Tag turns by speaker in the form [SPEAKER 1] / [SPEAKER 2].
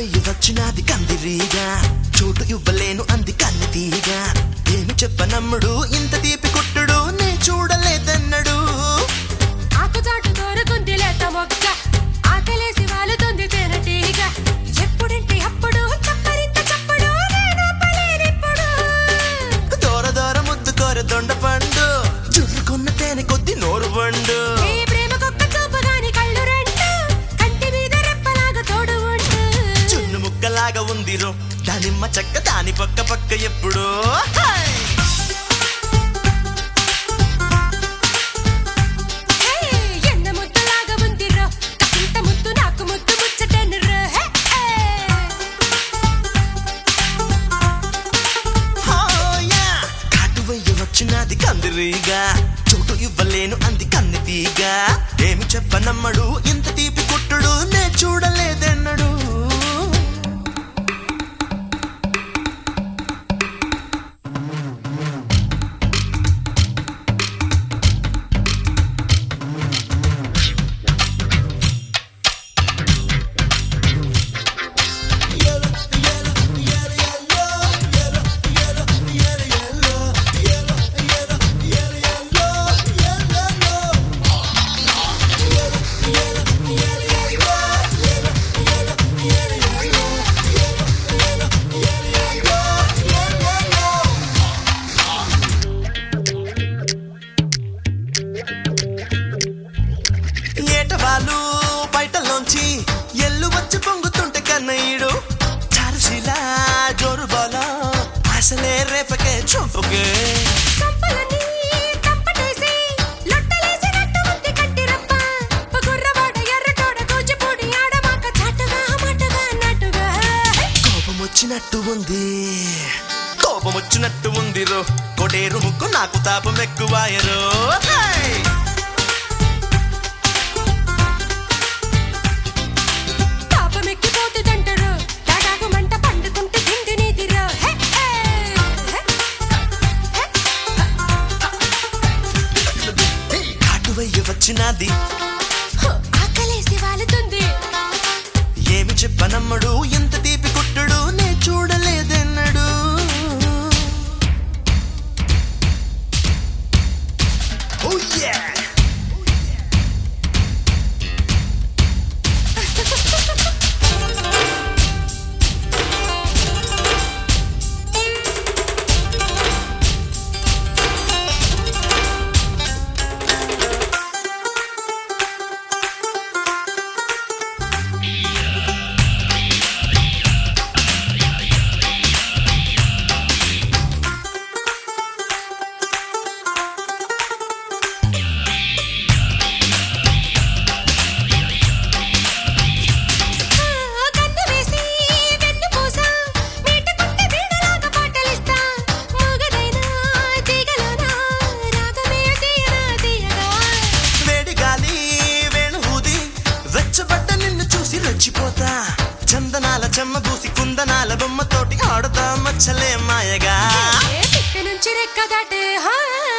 [SPEAKER 1] కాటువయ్యి వచ్చినది కందిరీగా చోటు ఇవ్వలేను అంది కన్ని తీగా ఏమి చెప్పనమ్ముడు ఇంత తీపి కుట్టుడు నే చూడలేదన్నడు
[SPEAKER 2] ఆకుచాటు కోరుకుంది లేత మొక్క ఆకలేసి వాలుతుంది తేనెటీగ ఎప్పుడంటే అప్పుడు చప్పరింత చప్పుడు నేను ఆపలేనిప్పుడు
[SPEAKER 1] దూర దూర ముద్దు కోర దొండ పండు జుర్రుకున్న తేనె కొద్ది నోరు వండు
[SPEAKER 2] ఈ ప్రేమకొక్క చూపుగాని కళ్ళు రెండు కంటి మీద రెప్పలాగా తోడు ఉండు
[SPEAKER 1] చున్ను ముక్కలాగా ఉంది రో దానిమ్మ చెక్క దాని పక్క పక్క ఎప్పుడు
[SPEAKER 2] హే, ఎన్న ముద్దలాగా ఉంది రో ఇంత ముద్దు నాకు ముద్దు ముచ్చటను రో హే, హే.
[SPEAKER 1] కాటువయ్య వచ్చినది కందిరీగా చోటు ఇవ్వలేను అంది కన్ని తీగా ఏమి చెప్పనమ్మడు ఇంత తీపి కుట్టుడు నే చూడలేదన్నడు ఏటవాళ్ళు బయటలోంచి ఎల్లు వచ్చి పొంగుతుంటే కన్నయ్యుడు చారుశీల జోరు బాల అసలే రేపకే చంపుకే
[SPEAKER 2] సంపలని చంపటేసి లొట్టలేసినట్టు ఉంది కట్టిరప్ప పగుర్రవాడ ఎర్రటోడ కూచిపూడి ఆడమాక చాటుగా మాటగా నటుగా
[SPEAKER 1] కోపం వచ్చినట్టు ఉంది కోపం వచ్చినట్టు ఉంది రో కొడేరు ముక్కు నాకు తాపం ఎక్కువాయరో హై!
[SPEAKER 2] పాపం ఎక్కిపోతుందంటారు తాగాకు మంట పండుకుంటే తిండి నీదిరో హే, హే, హే.
[SPEAKER 1] కాటువయ్య వచ్చినది
[SPEAKER 2] హో, ఆకలేసి వాలుతుంది
[SPEAKER 1] ఏమి చెప్పనమ్మడు ఎంత తీపి కుట్టుడు నే చూడలేదన్నడు Oh yeah!
[SPEAKER 2] ఆ, కన్ను వేసి వెన్ను పూస మీటకుంటే వీడలాగా పాటలిస్తా మూగదైనా తీగలోన రాగమే తీయనా తీయగా
[SPEAKER 1] వేడి గాలి వేణు ఊది వెచ్చబడ్డ నిన్ను చూసి రెచ్చిపోతా చందనాల చెమ్మ దూసి కుందనాల బొమ్మతోటి ఆడుతా మచ్చలే మాయగా
[SPEAKER 2] ఏ పిక్క నుంచి రెక్క దాటే హా